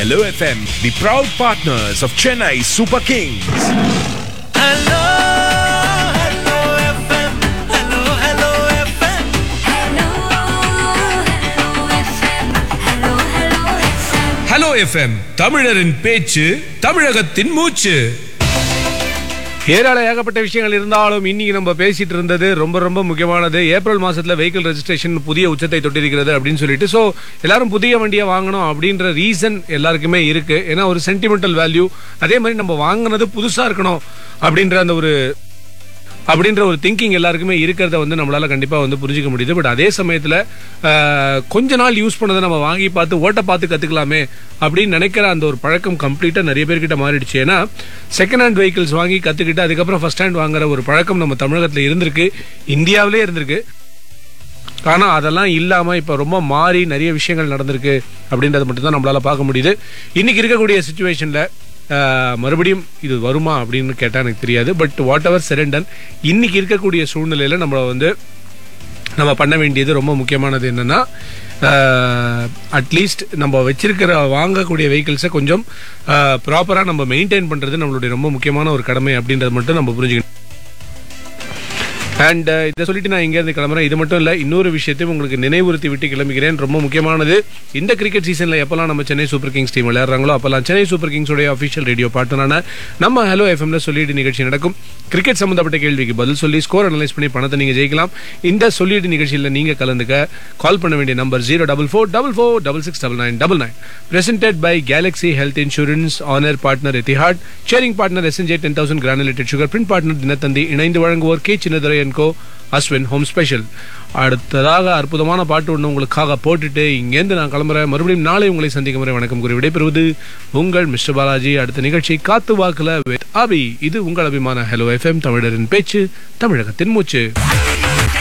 Hello FM, the proud partners of Chennai Super Kings. Hello, hello FM. Hello, hello FM. Hello FM தமிழரின் பேச்சு தமிழகத்தின் மூச்சு ஏராள ஏகப்பட்ட விஷயங்கள் இருந்தாலும் இன்னைக்கு நம்ம பேசிட்டு இருந்தது ரொம்ப ரொம்ப முக்கியமானது ஏப்ரல் மாசத்துல வெஹிக்கிள் ரெஜிஸ்ட்ரேஷன் புதிய உச்சத்தை தொட்டிருக்கிறது அப்படின்னு சொல்லிட்டு ஸோ எல்லாரும் புதிய வண்டியை வாங்கணும் அப்படின்ற ரீசன் எல்லாருக்குமே இருக்கு ஏன்னா ஒரு சென்டிமெண்டல் வேல்யூ அதே மாதிரி நம்ம வாங்கினது புதுசா இருக்கணும் அப்படின்ற அந்த ஒரு அப்படின்ற ஒரு திங்கிங் எல்லாருக்குமே இருக்கிறத வந்து நம்மளால கண்டிப்பா வந்து புரிஞ்சுக்க முடியுது பட் அதே சமயத்துல ஆஹ், கொஞ்ச நாள் யூஸ் பண்ணதை நம்ம வாங்கி பார்த்து ஓட்ட பார்த்து கத்துக்கலாமே அப்படின்னு நினைக்கிற அந்த ஒரு பழக்கம் கம்ப்ளீட்டா நிறைய பேர்கிட்ட மாறிடுச்சு ஏன்னா செகண்ட் ஹேண்ட் வெஹிக்கிள்ஸ் வாங்கி கத்துக்கிட்டு அதுக்கப்புறம் ஃபர்ஸ்ட் ஹேண்ட் வாங்குற ஒரு பழக்கம் நம்ம தமிழகத்துல இருந்திருக்கு இந்தியாவிலே இருந்திருக்கு ஆனா அதெல்லாம் இல்லாம இப்ப ரொம்ப மாறி நிறைய விஷயங்கள் நடந்திருக்கு அப்படின்றது மட்டும் தான் நம்மளால பார்க்க முடியுது இன்னைக்கு இருக்கக்கூடிய சுச்சுவேஷன்ல மறுபடியும் இது வருமா அப்படின்னு கேட்டா எனக்கு தெரியாது பட் வாட் எவர் செரண்டன் இன்னைக்கு இருக்கக்கூடிய சூழ்நிலையில நம்மள வந்து நம்ம பண்ண வேண்டியது ரொம்ப முக்கியமானது என்னன்னா அட்லீஸ்ட் நம்ம வச்சிருக்கிற வாங்கக்கூடிய வெஹிக்கிள்ஸை கொஞ்சம் ப்ராப்பராக நம்ம மெயின்டைன் பண்ணுறது நம்மளுடைய ரொம்ப முக்கியமான ஒரு கடமை அப்படின்றது மட்டும் நம்ம புரிஞ்சுக்கணும் அண்ட் இதை சொல்லிட்டு நான் இங்கேருந்து கிளம்புறேன் இது மட்டும் இல்லை இன்னொரு விஷயத்தையும் உங்களுக்கு நினைவுறுத்தி விட்டு கிளம்புகிறேன் ரொம்ப முக்கியமானது இந்த கிரிக்கெட் சீசனில் எப்போல்லாம் நம்ம சென்னை சூப்பர் கிங்ஸ் டீம் விளையாடுறாங்களோ அப்போல்லாம் சென்னை சூப்பர் கிங்ஸோடைய அஃபிஷியல் ரேடியோ பார்ட்னரான நம்ம ஹலோ எஃப்எம்ல சொல்லிட்டு நிகழ்ச்சி நடக்கும் கிரிக்கெட் சம்பந்தப்பட்ட கேள்விக்கு பதில் சொல்லி ஸ்கோர் அனலைஸ் பண்ணி பணத்தை நீங்கள் ஜெயிக்கலாம் இந்த சொல்லிட்டு நிகழ்ச்சியில் நீங்கள் கலந்துக்க கால் பண்ண வேண்டிய number zero double four double four double six double nine double nine presented by Galaxy health insurance honour partner Etihad sharing partner SNJ ten thousand granulated sugar print partner Dinathanthi இணைந்து வழங்குவோர் கே சின்னதுரை என்கோ Ashwin home special அடுத்ததாக அற்புதமான பாட்டு ஒன்று உங்களுக்காக போட்டுட்டு இங்கேருந்து நான் கிளம்புறேன் மறுபடியும் நாளை உங்களை சந்திக்கும் வரை வணக்கம் கூறி விடைபெறுவது உங்கள் மிஸ்டர் பாலாஜி அடுத்த நிகழ்ச்சி காத்து வாக்குல வித் அபி இது உங்கள் அபிமான ஹலோ எஃப்எம் தமிழரின் பேச்சு தமிழகத்தின் மூச்சு